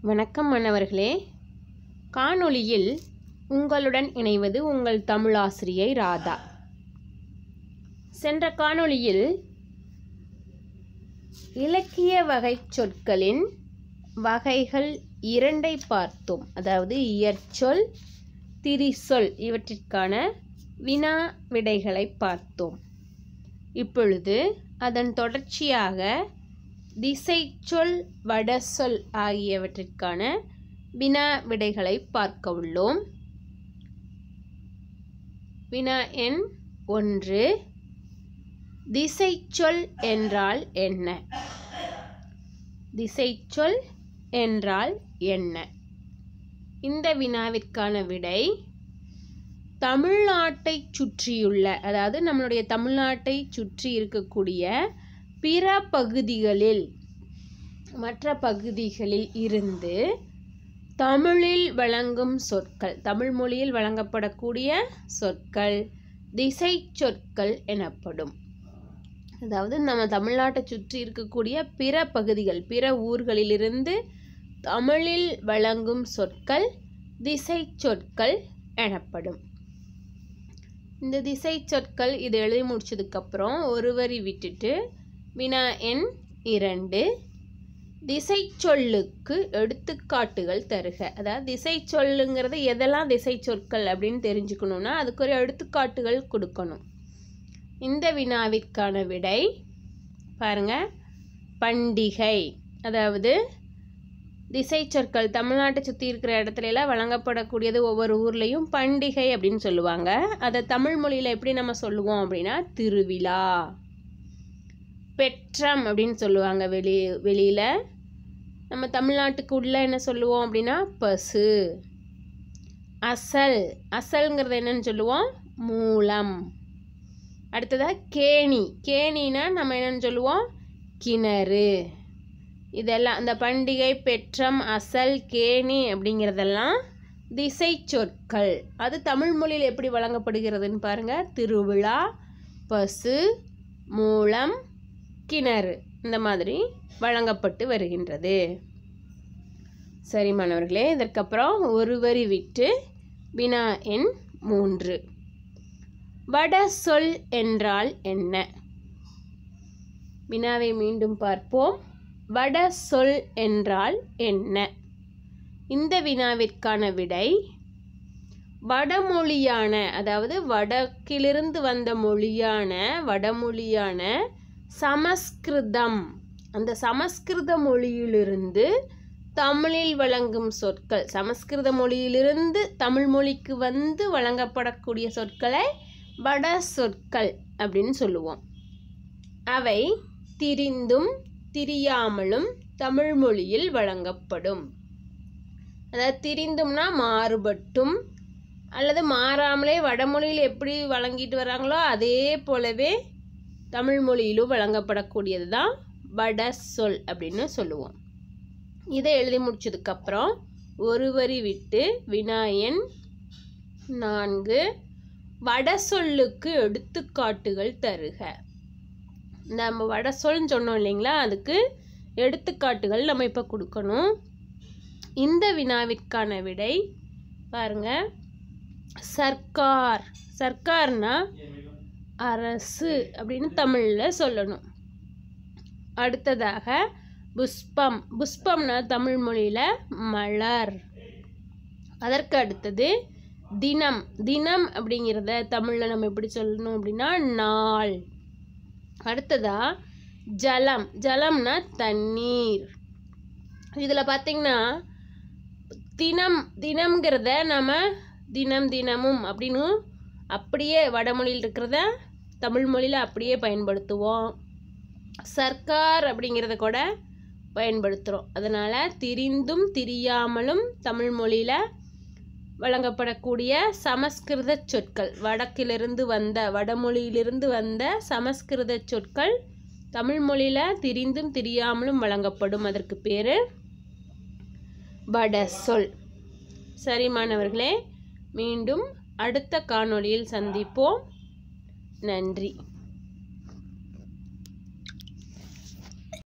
வணக்கம் மாணவர்களே காணொளியில் உங்களுடன் இணைவது உங்கள் தமிழாசிரியை ராதா சென்ற காணொளியில் இலக்கிய வகை சொற்களின் வகைகள் இரண்டை பார்த்தோம் அதாவது இயற்சொல் திரிசொல் இவற்றிற்கான வினா விடைகளை பார்த்தோம் இப்பொழுது அதன் தொடர்ச்சியாக திசைச்சொல் வடசொல் ஆகியவற்றிற்கான வினா விடைகளை பார்க்க உள்ளோம் வினா எண் ஒன்று திசைச்சொல் என்றால் என்ன திசைச்சொல் என்றால் என்ன இந்த வினாவிற்கான விடை தமிழ்நாட்டை சுற்றியுள்ள அதாவது நம்மளுடைய தமிழ்நாட்டை சுற்றி இருக்கக்கூடிய பிற பகுதிகளில் மற்ற பகுதிகளில் இருந்து தமிழில் வழங்கும் சொற்கள் தமிழ் மொழியில் வழங்கப்படக்கூடிய சொற்கள் திசை சொற்கள் எனப்படும் அதாவது நம்ம தமிழ்நாட்டை சுற்றி இருக்கக்கூடிய பிற பகுதிகள் பிற ஊர்களிலிருந்து தமிழில் வழங்கும் சொற்கள் திசை சொற்கள் எனப்படும் இந்த திசை சொற்கள் இது எழுதி முடிச்சதுக்கப்புறம் ஒரு வரி விட்டுட்டு வினா எண் இரண்டு திசை சொல்லுக்கு எடுத்துக்காட்டுகள் தருக அதாவது திசை சொல்லுங்கிறது எதெல்லாம் திசை சொற்கள் அப்படின்னு தெரிஞ்சுக்கணுன்னா அதுக்கு ஒரு எடுத்துக்காட்டுகள் கொடுக்கணும் இந்த வினாவிற்கான விடை பாருங்க பண்டிகை அதாவது திசை சொற்கள் தமிழ்நாட்டை சுற்றி இருக்கிற இடத்துல எல்லாம் வழங்கப்படக்கூடியது ஒவ்வொரு ஊர்லேயும் பண்டிகை அப்படின்னு சொல்லுவாங்க அதை தமிழ் மொழியில் எப்படி நம்ம சொல்லுவோம் அப்படின்னா திருவிழா பெற்றம் அப்படின்னு சொல்லுவாங்க வெளி வெளியில் நம்ம தமிழ்நாட்டுக்கு உள்ள என்ன சொல்லுவோம் அப்படின்னா பசு அசல் அசல்ங்கிறது என்னன்னு சொல்லுவோம் மூலம் அடுத்ததாக கேணி கேணினா நம்ம என்னன்னு சொல்லுவோம் கிணறு இதெல்லாம் இந்த பண்டிகை பெற்றம் அசல் கேணி அப்படிங்கிறதெல்லாம் திசை சொற்கள் அது தமிழ் மொழியில் எப்படி வழங்கப்படுகிறதுன்னு பாருங்கள் திருவிழா பசு மூலம் கிணறு இந்த மாதிரி வழங்கப்பட்டு வருகின்றது சரி மாணவர்களே இதற்கப்புறம் ஒரு வரி விட்டு வினா எண் மூன்று வட சொல் என்றால் என்ன வினாவை மீண்டும் பார்ப்போம் வட சொல் என்றால் என்ன இந்த வினாவிற்கான விடை வடமொழியான அதாவது வடக்கிலிருந்து வந்த மொழியான வடமொழியான சமஸ்கிருதம் அந்த சமஸ்கிருத மொழியிலிருந்து தமிழில் வழங்கும் சொற்கள் சமஸ்கிருத மொழியிலிருந்து தமிழ் மொழிக்கு வந்து வழங்கப்படக்கூடிய சொற்களை வட சொற்கள் அப்படின்னு சொல்லுவோம் அவை திரிந்தும் திரியாமலும் தமிழ் மொழியில் வழங்கப்படும் அதாவது திரிந்தும்னா மாறுபட்டும் அல்லது மாறாமலே வடமொழியில் எப்படி வழங்கிட்டு வராங்களோ அதே போலவே தமிழ் மொழியிலும் வழங்கப்படக்கூடியது தான் வட சொல் அப்படின்னு சொல்லுவோம் இதை எழுதி முடிச்சதுக்கப்புறம் ஒரு வரி விட்டு வினாயன் நான்கு வட சொல்லுக்கு எடுத்துக்காட்டுகள் தருக நம்ம வட சொல்னு சொன்னோம் இல்லைங்களா அதுக்கு எடுத்துக்காட்டுகள் நம்ம இப்போ கொடுக்கணும் இந்த வினாவிற்கான விடை பாருங்க சர்க்கார் சர்க்கார்னா அரசு அப்படின்னு தமிழில் சொல்லணும் அடுத்ததாக புஷ்பம் புஷ்பம்னா தமிழ் மொழியில் மலர் அதற்கு அடுத்தது தினம் தினம் அப்படிங்கிறத தமிழில் நம்ம எப்படி சொல்லணும் அப்படின்னா நாள் அடுத்ததா ஜலம் ஜலம்னா தண்ணீர் இதில் பார்த்திங்கன்னா தினம் தினம்ங்கிறத நம்ம தினம் தினமும் அப்படின்னு அப்படியே வடமொழியில் இருக்கிறத தமிழ் மொழியில் அப்படியே பயன்படுத்துவோம் சர்க்கார் அப்படிங்கிறத கூட பயன்படுத்துகிறோம் அதனால் திரிந்தும் திரியாமலும் தமிழ் மொழியில் வழங்கப்படக்கூடிய சமஸ்கிருத சொற்கள் வடக்கிலிருந்து வந்த வடமொழியிலிருந்து வந்த சமஸ்கிருத சொற்கள் தமிழ் மொழியில் திரிந்தும் திரியாமலும் வழங்கப்படும் அதற்கு பேர் வட சொல் சரி மாணவர்களே மீண்டும் அடுத்த காணொளியில் சந்திப்போம் நன்றி